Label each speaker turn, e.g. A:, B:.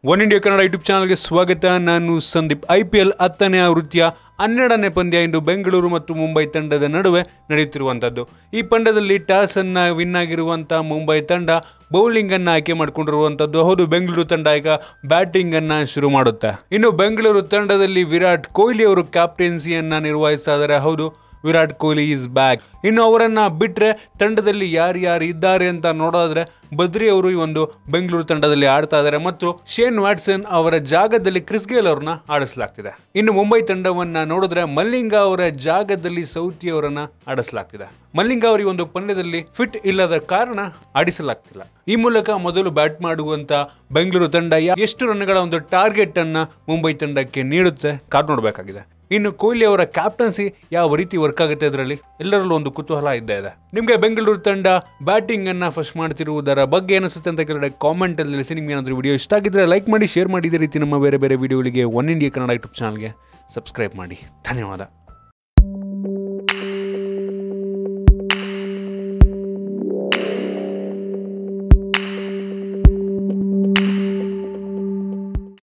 A: one India Kannada YouTube ಚಾನಲ್ಗೆ ಸ್ವಾಗತ ನಾನು ಸಂದೀಪ್ ಐ ಪಿ ಎಲ್ ಹತ್ತನೇ ಆವೃತ್ತಿಯ ಹನ್ನೆರಡನೇ ಪಂದ್ಯ ಇಂದು ಬೆಂಗಳೂರು ಮತ್ತು ಮುಂಬೈ ತಂಡದ ನಡುವೆ ನಡೆಯುತ್ತಿರುವಂಥದ್ದು ಈ ಪಂದ್ಯದಲ್ಲಿ ಟಾಸ್ ಅನ್ನ ವಿನ್ ಆಗಿರುವಂಥ ಮುಂಬೈ ತಂಡ ಬೌಲಿಂಗ್ ಅನ್ನ ಆಯ್ಕೆ ಮಾಡಿಕೊಂಡಿರುವಂಥದ್ದು ಹೌದು ಬೆಂಗಳೂರು ತಂಡ ಈಗ ಬ್ಯಾಟಿಂಗ್ ಅನ್ನ ಶುರು ಮಾಡುತ್ತೆ ಇನ್ನು ಬೆಂಗಳೂರು ತಂಡದಲ್ಲಿ ವಿರಾಟ್ ಕೊಹ್ಲಿ ಅವರು ಕ್ಯಾಪ್ಟನ್ಸಿಯನ್ನ ನಿರ್ವಹಿಸ್ತಾ ಇದ್ದಾರೆ ಹೌದು ವಿರಾಟ್ ಕೊಹ್ಲಿ ಈಸ್ ಬ್ಯಾಕ್ ಇನ್ನು ಅವರನ್ನ ಬಿಟ್ಟರೆ ತಂಡದಲ್ಲಿ ಯಾರ್ಯಾರು ಇದ್ದಾರೆ ಅಂತ ನೋಡೋದ್ರೆ ಬದ್ರಿ ಅವರು ಈ ಒಂದು ಬೆಂಗಳೂರು ತಂಡದಲ್ಲಿ ಆಡ್ತಾ ಇದ್ದಾರೆ ಮತ್ತು ಶೇನ್ ವ್ಯಾಟ್ಸನ್ ಅವರ ಜಾಗದಲ್ಲಿ ಕ್ರಿಸ್ ಗೇಲ್ ಅವ್ರನ್ನ ಆಡಿಸಲಾಗ್ತಿದೆ ಇನ್ನು ಮುಂಬೈ ತಂಡವನ್ನ ನೋಡಿದ್ರೆ ಮಲ್ಲಿಂಗ ಅವರ ಜಾಗದಲ್ಲಿ ಸೌತಿ ಅವರನ್ನ ಆಡಿಸಲಾಗ್ತಿದೆ ಮಲ್ಲಿಂಗ ಅವರಿಗೆ ಒಂದು ಪಂದ್ಯದಲ್ಲಿ ಫಿಟ್ ಇಲ್ಲದ ಕಾರಣ ಆಡಿಸಲಾಗ್ತಿಲ್ಲ ಈ ಮೂಲಕ ಮೊದಲು ಬ್ಯಾಟ್ ಮಾಡುವಂತ ಬೆಂಗಳೂರು ತಂಡ ಯಾ- ಎಷ್ಟು ರನ್ಗಳ ಒಂದು ಟಾರ್ಗೆಟ್ ಅನ್ನ ಮುಂಬೈ ತಂಡಕ್ಕೆ ನೀಡುತ್ತೆ ಕಾದ್ ನೋಡಬೇಕಾಗಿದೆ ಇನ್ನು ಕೊಹ್ಲಿ ಅವರ ಕ್ಯಾಪ್ಟನ್ಸಿ ಯಾವ ರೀತಿ ವರ್ಕ್ ಆಗುತ್ತೆ ಅದರಲ್ಲಿ ಎಲ್ಲರಲ್ಲೂ ಒಂದು ಕುತೂಹಲ ಇದ್ದೇ ಇದೆ ನಿಮಗೆ ಬೆಂಗಳೂರು ತಂಡ ಬ್ಯಾಟಿಂಗ್ ಅನ್ನ ಫಸ್ಟ್ ಮಾಡ್ತಿರುವುದರ ಬಗ್ಗೆ ಅನಿಸುತ್ತೆ ಅಂತ ಕೆಳಗಡೆ ಕಾಮೆಂಟ್ ಅಲ್ಲಿ ತಿಳಿಸಿ ನಿಮ್ಗೆ ಏನಾದರೂ ವಿಡಿಯೋ ಇಷ್ಟ ಆಗಿದ್ರೆ ಲೈಕ್ ಮಾಡಿ ಶೇರ್ ಮಾಡಿ ಇದೇ ರೀತಿ ನಮ್ಮ ಬೇರೆ ಬೇರೆ ವಿಡಿಯೋಗಳಿಗೆ ಒನ್ ಇಂಡಿಯಾ ಕನ್ನಡ ಯೂಟ್ಯೂಬ್ ಚಾನಲ್ಗೆ ಸಬ್ಸ್ಕ್ರೈಬ್ ಮಾಡಿ ಧನ್ಯವಾದ